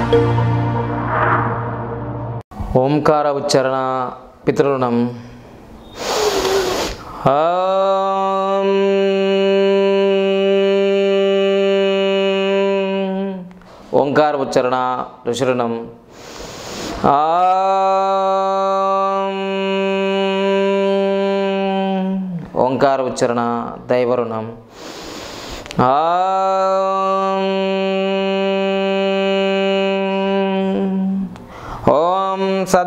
ఓంకార ఉచ్చారణ పితృణం ఆం. ఓంకార ఉచ్చారణ ఋషురణం ఆం. ఓంకార ఉచ్చారణ దైవరుణం ఆం. ఓం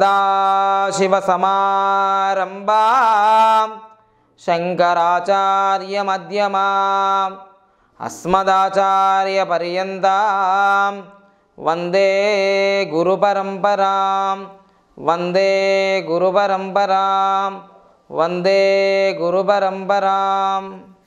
సదాశివసమారంభా శంకరాచార్యమధ్యమా అస్మదాచార్యపర్యంతం వందే గురుపరంపరాం వందే గురుపరంపరాం వందే గురుపరంపరాం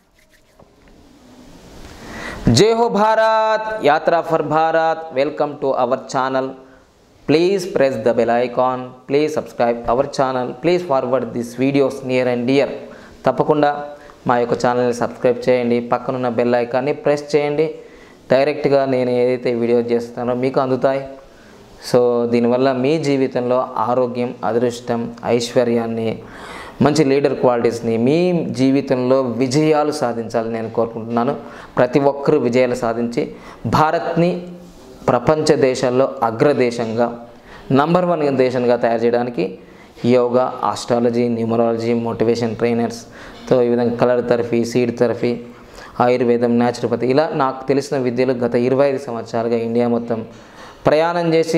జై హో భారత్ యాత్రా for Bharat welcome to our channel please press the bell icon please subscribe our channel please forward this videos near and dear తప్పకుండా మా యొక్క ఛానల్ని సబ్స్క్రైబ్ చేయండి పక్కనున్న బెల్ ఐకాన్ని ప్రెస్ చేయండి డైరెక్ట్గా నేను ఏదైతే వీడియో చేస్తానో మీకు అందుతాయి సో దీనివల్ల మీ జీవితంలో ఆరోగ్యం అదృష్టం ఐశ్వర్యాన్ని మంచి లీడర్ క్వాలిటీస్ని మీ జీవితంలో విజయాలు సాధించాలని నేను కోరుకుంటున్నాను ప్రతి ఒక్కరూ విజయాలు సాధించి భారత్ని ప్రపంచ దేశాల్లో అగ్రదేశంగా నంబర్ వన్ దేశంగా తయారు చేయడానికి యోగా ఆస్ట్రాలజీ న్యూమరాలజీ మోటివేషన్ ట్రైనర్స్తో ఈ విధంగా కలర్ థెరపీ సీడ్ థెరపీ ఆయుర్వేదం న్యాచురోపతి ఇలా నాకు తెలిసిన విద్యలు గత ఇరవై ఐదు సంవత్సరాలుగా ఇండియా మొత్తం ప్రయాణం చేసి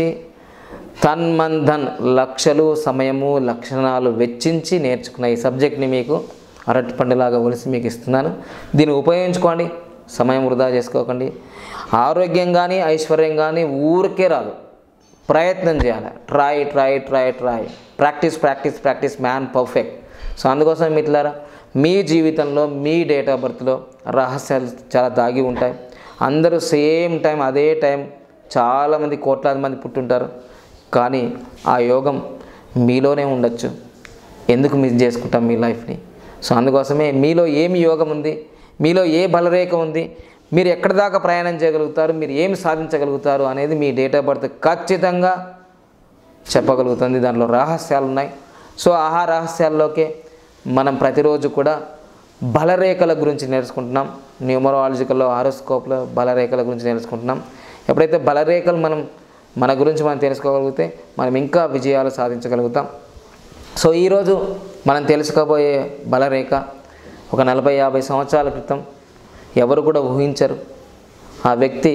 తన్మన్ ధన్ లక్షలు సమయము లక్షణాలు వెచ్చించి నేర్చుకున్న ఈ సబ్జెక్ట్ని మీకు అరటి పండులాగా ఒలిసి మీకు ఇస్తున్నాను దీన్ని ఉపయోగించుకోండి సమయం వృధా చేసుకోకండి ఆరోగ్యం కానీ ఐశ్వర్యం కానీ ఊరికే రాదు ప్రయత్నం చేయాలి try try try try practice practice practice man perfect so అందుకోసం మిట్లారా మీ జీవితంలో మీ డేట్ ఆఫ్ బర్త్లో రహస్యాలు చాలా దాగి ఉంటాయి అందరూ సేమ్ టైం అదే టైం చాలామంది కోట్లాది మంది పుట్టుంటారు కానీ ఆ యోగం మీలోనే ఉండొచ్చు ఎందుకు మిస్ చేసుకుంటాం మీ లైఫ్ని సో అందుకోసమే మీలో ఏమి యోగం ఉంది మీలో ఏ బలరేఖ ఉంది మీరు ఎక్కడి దాకా ప్రయాణం చేయగలుగుతారు మీరు ఏమి సాధించగలుగుతారు అనేది మీ డేట్ ఆఫ్ బర్త్ ఖచ్చితంగా చెప్పగలుగుతుంది దాంట్లో రహస్యాలు ఉన్నాయి సో ఆ రహస్యాల్లోకే మనం ప్రతిరోజు కూడా బలరేఖల గురించి నేర్చుకుంటున్నాం న్యూమరాలజికల్లో ఆరోస్కోప్లో బలరేఖల గురించి నేర్చుకుంటున్నాం ఎప్పుడైతే బలరేఖలు మనం మన గురించి మనం తెలుసుకోగలిగితే మనం ఇంకా విజయాలు సాధించగలుగుతాం సో ఈరోజు మనం తెలుసుకోబోయే బలరేఖ ఒక నలభై యాభై సంవత్సరాల క్రితం ఎవరు కూడా ఊహించరు ఆ వ్యక్తి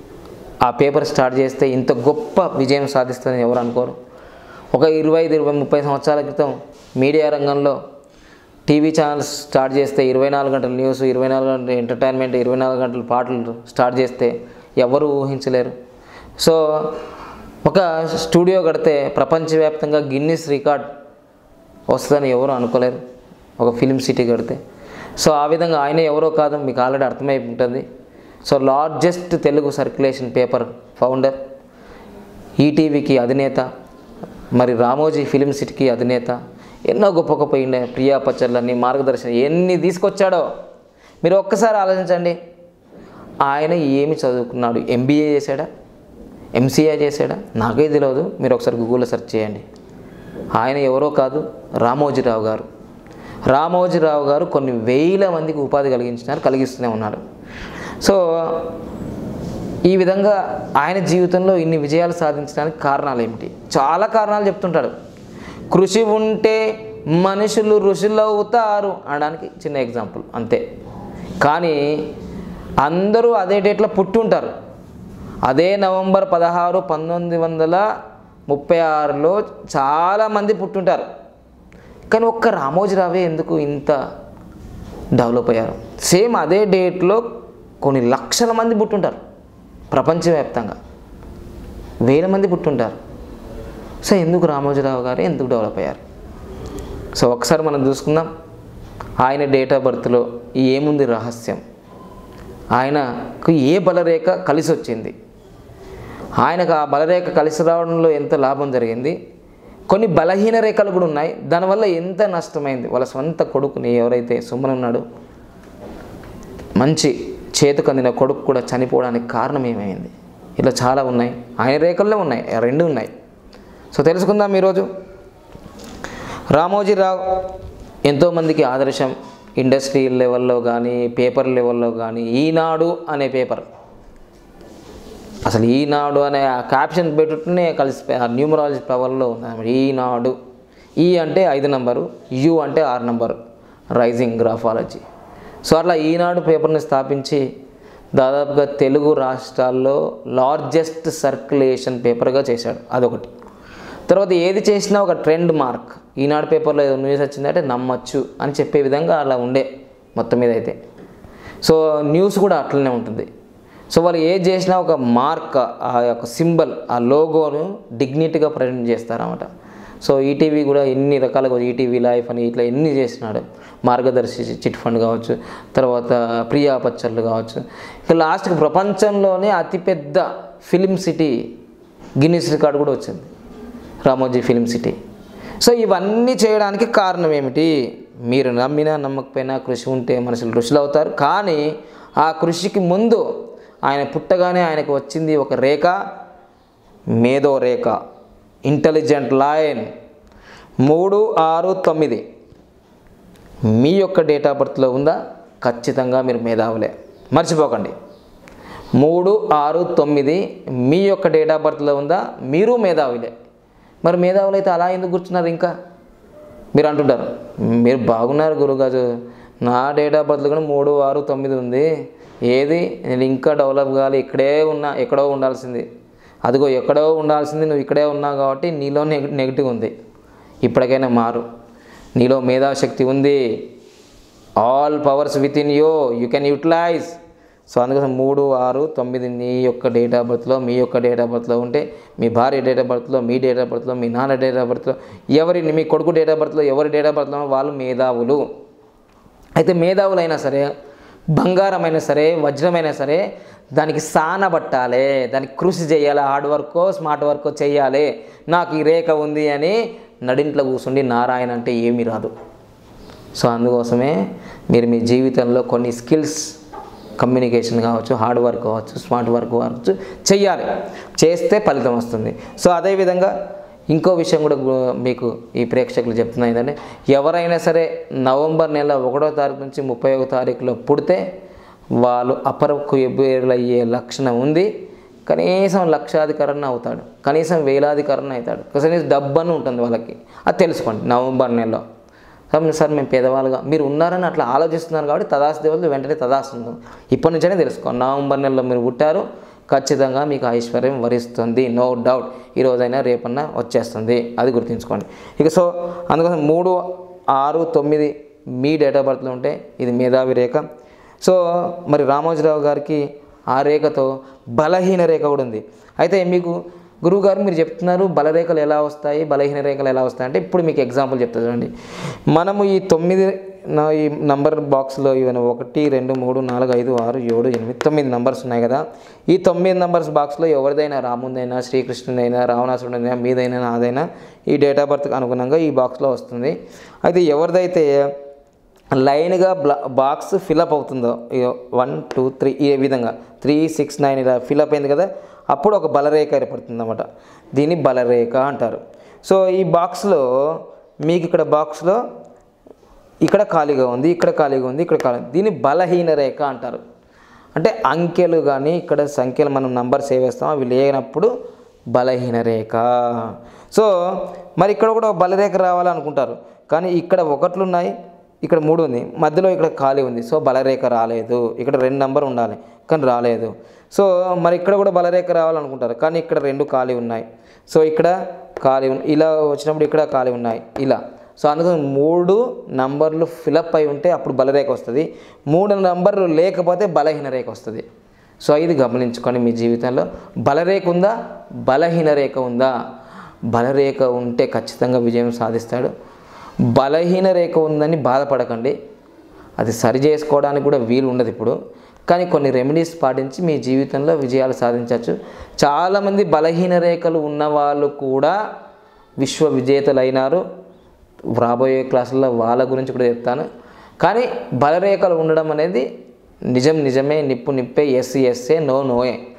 ఆ పేపర్ స్టార్ట్ చేస్తే ఇంత గొప్ప విజయం సాధిస్తుందని ఎవరు అనుకోరు ఒక ఇరవై ఐదు ఇరవై ముప్పై సంవత్సరాల క్రితం మీడియా రంగంలో టీవీ ఛానల్స్ స్టార్ట్ చేస్తే ఇరవై నాలుగు గంటల న్యూస్ ఇరవై నాలుగు గంటల ఎంటర్టైన్మెంట్ ఇరవై నాలుగు గంటల పాటలు స్టార్ట్ చేస్తే ఎవరు ఊహించలేరు సో ఒక స్టూడియో కడితే ప్రపంచవ్యాప్తంగా గిన్నిస్ రికార్డ్ వస్తుందని ఎవరు అనుకోలేరు ఒక ఫిలిం సిటీ కడితే సో ఆ విధంగా ఆయన ఎవరో కాదు మీకు ఆల్రెడీ అర్థమై ఉంటుంది so largest Telugu circulation paper founder ఈటీవీకి అధినేత మరి రామోజీ ఫిలిం సిటీకి అధినేత ఎన్నో గొప్ప గొప్ప ఇండియా ప్రియా పచ్చళ్ళని మార్గదర్శనం ఎన్ని తీసుకొచ్చాడో మీరు ఒక్కసారి ఆలోచించండి ఆయన ఏమి చదువుకున్నాడు ఎంబీఏ చేశాడా ఎంసీఏ చేశాడా నాకే తెలియదు మీరు ఒకసారి గూగుల్లో సెర్చ్ చేయండి ఆయన ఎవరో కాదు రామోజీరావు గారు రామోజీరావు గారు కొన్ని వేల మందికి ఉపాధి కలిగించినారు కలిగిస్తూనే ఉన్నాడు సో ఈ విధంగా ఆయన జీవితంలో ఇన్ని విజయాలు సాధించడానికి కారణాలు ఏమిటి చాలా కారణాలు చెప్తుంటాడు కృషి ఉంటే మనుషులు ఋషులు అవుతారు అనడానికి చిన్న ఎగ్జాంపుల్ అంతే కానీ అందరూ అదే డేట్లో పుట్టి ఉంటారు అదే నవంబర్ పదహారు పంతొమ్మిది వందల ముప్పై ఆరులో చాలామంది పుట్టుంటారు కానీ ఒక్క రామోజీరావే ఎందుకు ఇంత డెవలప్ అయ్యారు సేమ్ అదే డేట్లో కొన్ని లక్షల మంది పుట్టుంటారు ప్రపంచవ్యాప్తంగా వేల మంది పుట్టుంటారు సో ఎందుకు రామోజీరావు గారు ఎందుకు డెవలప్ అయ్యారు సో ఒకసారి మనం చూసుకుందాం ఆయన డేట్ ఆఫ్ బర్త్లో ఏముంది రహస్యం ఆయనకు ఏ బలరేఖ కలిసి వచ్చింది ఆయనకు ఆ బలరేఖ కలిసి రావడంలో ఎంత లాభం జరిగింది కొన్ని బలహీన రేఖలు కూడా ఉన్నాయి దానివల్ల ఎంత నష్టమైంది వాళ్ళ సొంత కొడుకుని ఎవరైతే సుమన్ ఉన్నాడో మంచి చేతుకు అందిన కొడుకు కూడా చనిపోవడానికి కారణం ఏమైంది ఇలా చాలా ఉన్నాయి ఆయన రేఖల్లో ఉన్నాయి రెండు ఉన్నాయి సో తెలుసుకుందాం ఈరోజు రామోజీరావు ఎంతోమందికి ఆదర్శం ఇండస్ట్రీ లెవెల్లో కానీ పేపర్ లెవెల్లో కానీ ఈనాడు అనే పేపర్ అసలు ఈనాడు అనే ఆ క్యాప్షన్ పెట్టుకునే కలిసి ఆ న్యూమరాలజీ పవర్లో ఉంది ఈనాడు ఈ అంటే ఐదు నంబరు యు అంటే ఆరు నంబరు రైజింగ్ గ్రాఫాలజీ సో అట్లా ఈనాడు పేపర్ని స్థాపించి దాదాపుగా తెలుగు రాష్ట్రాల్లో లార్జెస్ట్ సర్క్యులేషన్ పేపర్గా చేశాడు అదొకటి తర్వాత ఏది చేసినా ఒక ట్రెండ్ మార్క్ ఈనాడు పేపర్లో ఏదో న్యూస్ వచ్చిందంటే నమ్మచ్చు అని చెప్పే విధంగా అలా ఉండే మొత్తం మీద అయితే సో న్యూస్ కూడా అట్లనే ఉంటుంది సో వాళ్ళు ఏది చేసినా ఒక మార్క్ ఆ యొక్క సింబల్ ఆ లోగోను డిగ్నిటీగా ప్రజెంట్ చేస్తారన్నమాట సో ఈటీవీ కూడా ఎన్ని రకాలుగా ఈటీవీ లైఫ్ అని ఇట్లా ఎన్ని చేసినాడు మార్గదర్శి చిట్ ఫండ్ కావచ్చు తర్వాత ప్రియా పచ్చళ్ళు కావచ్చు ఇక లాస్ట్కి ప్రపంచంలోనే అతిపెద్ద ఫిలిం సిటీ గిన్నిస్ రికార్డు కూడా వచ్చింది రామోజీ ఫిలిం సిటీ సో ఇవన్నీ చేయడానికి కారణం ఏమిటి మీరు నమ్మినా నమ్మకపోయినా కృషి ఉంటే మనుషులు ఋషులు అవుతారు కానీ ఆ కృషికి ముందు ఆయన పుట్టగానే ఆయనకు వచ్చింది ఒక రేఖ మేధో రేఖ ఇంటెలిజెంట్ లైన్ మూడు ఆరు తొమ్మిది మీ యొక్క డేట్ ఆఫ్ బర్త్లో ఉందా ఖచ్చితంగా మీరు మేధావులే మర్చిపోకండి మూడు ఆరు తొమ్మిది మీ యొక్క డేట్ ఆఫ్ బర్త్లో ఉందా మీరు మేధావులే మరి మేధావులు అయితే అలా ఎందుకు కూర్చున్నారు ఇంకా మీరు అంటుంటారు మీరు బాగున్నారు గురుగారు నా డేట్ ఆఫ్ బర్త్లో కూడా మూడు ఆరు తొమ్మిది ఉంది ఏది నేను ఇంకా డెవలప్ కావాలి ఇక్కడే ఉన్నా ఎక్కడో ఉండాల్సింది అదిగో ఎక్కడో ఉండాల్సింది నువ్వు ఇక్కడే ఉన్నావు కాబట్టి నీలో నెగ నెగిటివ్ ఉంది ఇప్పటికైనా మారు నీలో మేధాశక్తి ఉంది all powers within you you can utilise so అందుకోసం మూడు ఆరు తొమ్మిది మీ యొక్క డేట్ ఆఫ్ బర్త్లో మీ యొక్క డేట్ ఆఫ్ బర్త్లో ఉంటే మీ భార్య డేట్ ఆఫ్ బర్త్లో మీ డేట్ ఆఫ్ బర్త్లో మీ నాన్న డేట్ ఆఫ్ బర్త్లో ఎవరి మీ కొడుకు డేట్ ఆఫ్ బర్త్లో ఎవరి డేట్ ఆఫ్ బర్త్లో వాళ్ళు మేధావులు అయితే మేధావులైనా సరే బంగారమైనా సరే వజ్రమైనా సరే దానికి సానబట్టాలి దానికి కృషి చేయాలి హార్డ్ వర్కో స్మార్ట్ వర్కో చేయాలి నాకు ఈ రేఖ ఉంది అని నడింట్లో కూర్చుండి నారాయణ అంటే ఏమీ రాదు సో అందుకోసమే మీరు మీ జీవితంలో కొన్ని స్కిల్స్ కమ్యూనికేషన్ కావచ్చు హార్డ్ వర్క్ కావచ్చు స్మార్ట్ వర్క్ కావచ్చు చెయ్యాలి చేస్తే ఫలితం వస్తుంది సో అదేవిధంగా ఇంకో విషయం కూడా గు- మీకు ఈ ప్రేక్షకులు చెప్తున్నా ఏంటంటే ఎవరైనా సరే నవంబర్ నెల ఒకటో తారీఖు నుంచి ముప్పై ఒక తారీఖులో పుడితే వాళ్ళు అపరకు అయ్యే లక్షణం ఉంది కనీసం లక్షాధికారణ అవుతాడు కనీసం వేలాధికారణ అవుతాడు కనీసం డబ్బను ఉంటుంది వాళ్ళకి అది తెలుసుకోండి నవంబర్ నెలలో సార్ మీరు- సార్ మేము పేదవాళ్ళుగా మీరు ఉన్నారని అట్లా ఆలోచిస్తున్నారు కాబట్టి తదాస్ దేవుళ్ళు వెంటనే తదాస్ ఉంది ఇప్పటి నుంచే తెలుసుకోండి నవంబర్ నెలలో మీరు పుట్టారు ఖచ్చితంగా మీకు ఐశ్వర్యం వరిస్తుంది నో డౌట్ ఈ రోజైనా రేపన్నా వచ్చేస్తుంది అది గుర్తుంచుకోండి ఇక సో అందుకోసం మూడు ఆరు తొమ్మిది మీ డేట్ ఆఫ్ బర్త్లో ఉంటే ఇది మేధావి రేఖ సో మరి రామోజీరావు గారికి ఆ రేఖతో బలహీన రేఖ కూడా ఉంది అయితే మీకు గురువు గారు మీరు చెప్తున్నారు బలరేఖలు ఎలా వస్తాయి బలహీన రేఖలు ఎలా వస్తాయి అంటే ఇప్పుడు మీకు ఎగ్జాంపుల్ చెప్తా చూడండి మనము ఈ తొమ్మిది నా ఈ నంబర్ బాక్స్లో ఇవన్నీ ఒకటి రెండు మూడు నాలుగు ఐదు ఆరు ఏడు ఎనిమిది తొమ్మిది నంబర్స్ ఉన్నాయి కదా ఈ తొమ్మిది నంబర్స్ బాక్స్లో ఎవరిదైనా రాముందైనా శ్రీకృష్ణుడైనా రావణాసుడైనా మీదైనా నాదైనా ఈ డేట్ ఆఫ్ బర్త్కి అనుగుణంగా ఈ బాక్స్లో వస్తుంది అయితే ఎవరిదైతే లైన్గా బ్లా బాక్స్ ఫిలప్ అవుతుందో వన్ టూ త్రీ ఈ విధంగా త్రీ సిక్స్ నైన్ ఇలా ఫిలప్ అయింది కదా అప్పుడు ఒక బలరేఖ ఏర్పడుతుంది అన్నమాట దీన్ని బలరేఖ అంటారు సో ఈ బాక్స్లో మీకు ఇక్కడ బాక్స్లో ఇక్కడ ఖాళీగా ఉంది ఇక్కడ ఖాళీగా ఉంది ఇక్కడ ఖాళీ దీన్ని బలహీన రేఖ అంటారు అంటే అంకెలు కానీ ఇక్కడ సంఖ్యలు మనం నంబర్ సేవ్ చేస్తాం అవి లేనప్పుడు బలహీన రేఖ సో మరి ఇక్కడ కూడా ఒక బలరేఖ రావాలనుకుంటారు కానీ ఇక్కడ ఒకట్లు ఉన్నాయి ఇక్కడ మూడు ఉంది మధ్యలో ఇక్కడ ఖాళీ ఉంది సో బలరేఖ రాలేదు ఇక్కడ రెండు నంబర్ ఉండాలి కానీ రాలేదు సో మరి ఇక్కడ కూడా బలరేఖ రావాలనుకుంటారు కానీ ఇక్కడ రెండు ఖాళీ ఉన్నాయి సో ఇక్కడ ఖాళీ ఉన్- ఇలా వచ్చినప్పుడు ఇక్కడ ఖాళీ ఉన్నాయి ఇలా సో అందుకని మూడు నంబర్లు ఫిలప్ అయి ఉంటే అప్పుడు బలరేఖ వస్తుంది మూడు నంబర్లు లేకపోతే బలహీన రేఖ వస్తుంది సో ఇది గమనించుకోండి మీ జీవితంలో బలరేఖ ఉందా బలహీన రేఖ ఉందా బలరేఖ ఉంటే ఖచ్చితంగా విజయం సాధిస్తాడు బలహీన రేఖ ఉందని బాధపడకండి అది సరి చేసుకోవడానికి కూడా వీలు ఉండదు ఇప్పుడు కానీ కొన్ని రెమెడీస్ పాటించి మీ జీవితంలో విజయాలు సాధించవచ్చు చాలామంది బలహీన రేఖలు ఉన్నవాళ్ళు కూడా విశ్వ విజేతలు అయినారు రాబోయే క్లాసుల్లో వాళ్ళ గురించి కూడా చెప్తాను కానీ బలరేఖలు ఉండడం అనేది నిజం నిజమే నిప్పు నిప్పే ఎస్ ఎస్ఏ నో నోయే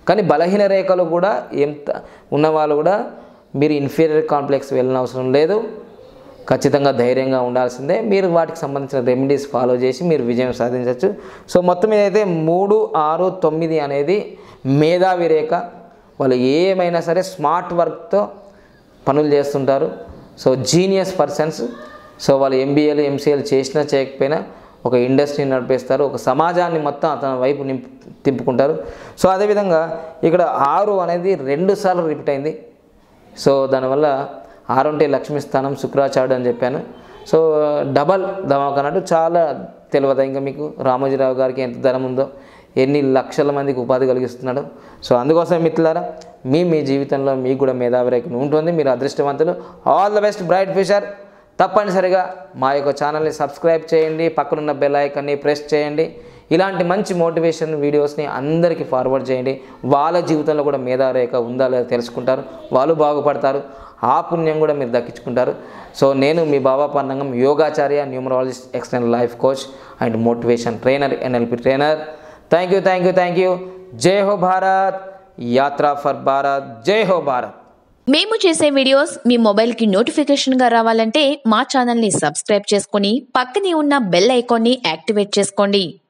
కానీ బలహీన రేఖలు కూడా ఎంత ఉన్నవాళ్ళు కూడా మీరు ఇన్ఫీరియర్ కాంప్లెక్స్ వెళ్ళిన అవసరం లేదు ఖచ్చితంగా ధైర్యంగా ఉండాల్సిందే మీరు వాటికి సంబంధించిన రెమెడీస్ ఫాలో చేసి మీరు విజయం సాధించవచ్చు సో మొత్తం మీద అయితే మూడు ఆరు తొమ్మిది అనేది మేధావి రేఖ వాళ్ళు ఏమైనా సరే స్మార్ట్ వర్క్తో పనులు చేస్తుంటారు సో జీనియస్ పర్సన్స్ సో వాళ్ళు ఎంబీఏలు ఎంసీఏలు చేసినా చేయకపోయినా ఒక ఇండస్ట్రీని నడిపేస్తారు ఒక సమాజాన్ని మొత్తం అతని వైపు నింపు తిప్పుకుంటారు సో అదేవిధంగా ఇక్కడ ఆరు అనేది రెండు సార్లు రిపీట్ అయింది సో దానివల్ల ఆరు అంటే లక్ష్మీ స్థానం శుక్రాచార్యుడు అని చెప్పాను సో డబల్ ధమాక్ అన్నట్టు చాలా తెలియదు ఇంకా మీకు రామోజీరావు గారికి ఎంత ధనం ఉందో ఎన్ని లక్షల మందికి ఉపాధి కలిగిస్తున్నాడు సో అందుకోసం మిత్రులారా మీ మీ జీవితంలో మీకు కూడా మేధావిరేఖను ఉంటుంది మీరు అదృష్టవంతులు all the best bright future తప్పనిసరిగా మా యొక్క ఛానల్ని సబ్స్క్రైబ్ చేయండి పక్కనున్న బెల్ ఐకాన్ని ప్రెస్ చేయండి ఇలాంటి మంచి మోటివేషన్ వీడియోస్ని అందరికీ ఫార్వర్డ్ చేయండి వాళ్ళ జీవితంలో కూడా మేధారేఖ ఉందా లేదా తెలుసుకుంటారు వాళ్ళు బాగుపడతారు ఆ పుణ్యం కూడా మీరు దక్కించుకుంటారు సో నేను మీ బాబా పన్నంగం యోగాచార్య numerologist external life coach and motivation trainer NLP trainer thank you thank you thank you జై హో భారత్ యాత్రా ఫర్ భారత్ జై హో భారత్ మేము చేసే వీడియోస్ మీ మొబైల్కి నోటిఫికేషన్గా రావాలంటే మా ఛానల్ని సబ్స్క్రైబ్ చేసుకొని పక్కనే ఉన్న బెల్ ఐకాన్ని యాక్టివేట్ చేసుకోండి